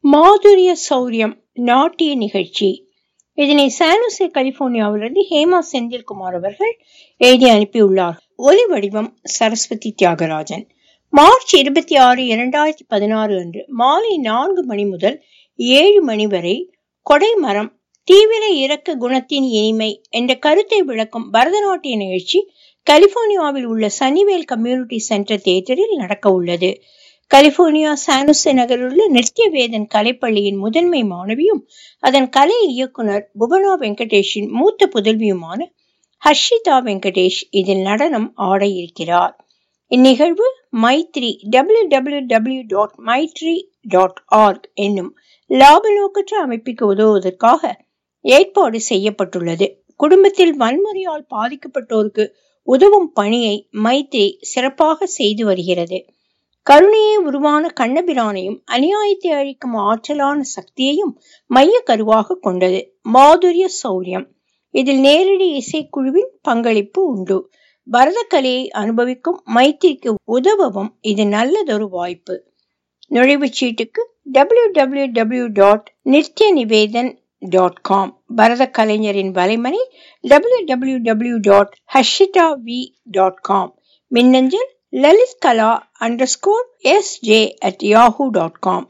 மாதுரிய சௌரியம் நாட்டிய நிகழ்ச்சி இதனை சானுசே கலிபோர்னியாவிலிருந்து ஹேமா செந்தில்குமார் அவர்கள் எழுதி அனுப்பியுள்ளார் ஒலி வடிவம் சரஸ்வதி தியாகராஜன் மார்ச் இருபத்தி ஆறு இரண்டாயிரத்தி பதினாறு அன்று மாலை நான்கு மணி முதல் ஏழு மணி வரை கொடைமரம் தீவிர இறக்க குணத்தின் இனிமை என்ற கருத்தை விளக்கும் பரதநாட்டிய நிகழ்ச்சி கலிபோர்னியாவில் உள்ள சனிவேல் கம்யூனிட்டி சென்டர் தியேட்டரில் நடக்க உள்ளது கலிபோர்னியா சானுசே நகரிலுள்ள நித்ய வேதன் கலைப்பள்ளியின் முதன்மை மாணவியும் அதன் கலை இயக்குனர் புவனா வெங்கடேஷின் மூத்த புதல்வியுமான ஹர்ஷிதா வெங்கடேஷ் இதில் நடனம் ஆட இருக்கிறார் இந்நிகழ்வு Maitri W W W dot Maitri dot org என்னும் லாப நோக்கற்ற அமைப்புக்கு உதவுவதற்காக ஏற்பாடு செய்யப்பட்டுள்ளது குடும்பத்தில் வன்முறையால் பாதிக்கப்பட்டோருக்கு உதவும் பணியை மைத்ரி சிறப்பாக செய்து வருகிறது கருணையே உருவான கண்ணபிரானையும் அநியாயத்தை அழிக்கும் ஆற்றலான சக்தியையும் மைய கருவாக கொண்டது மாதுரிய சௌரியம் இதில் நேரடி இசைக்குழுவின் பங்களிப்பு உண்டு பரதக்கலையை அனுபவிக்கும் மைத்திரிக்கு உதவவும் இது நல்லதொரு வாய்ப்பு நுழைவுச் சீட்டுக்கு டபிள்யூ டபிள்யூ டபிள்யூ டாட் நித்ய நிவேதன் டாட் காம் பரத கலைஞரின் வலைமனை W W W dot Harshita V dot com மின்னஞ்சல் Lalit Kala underscore S J at Yahoo dot com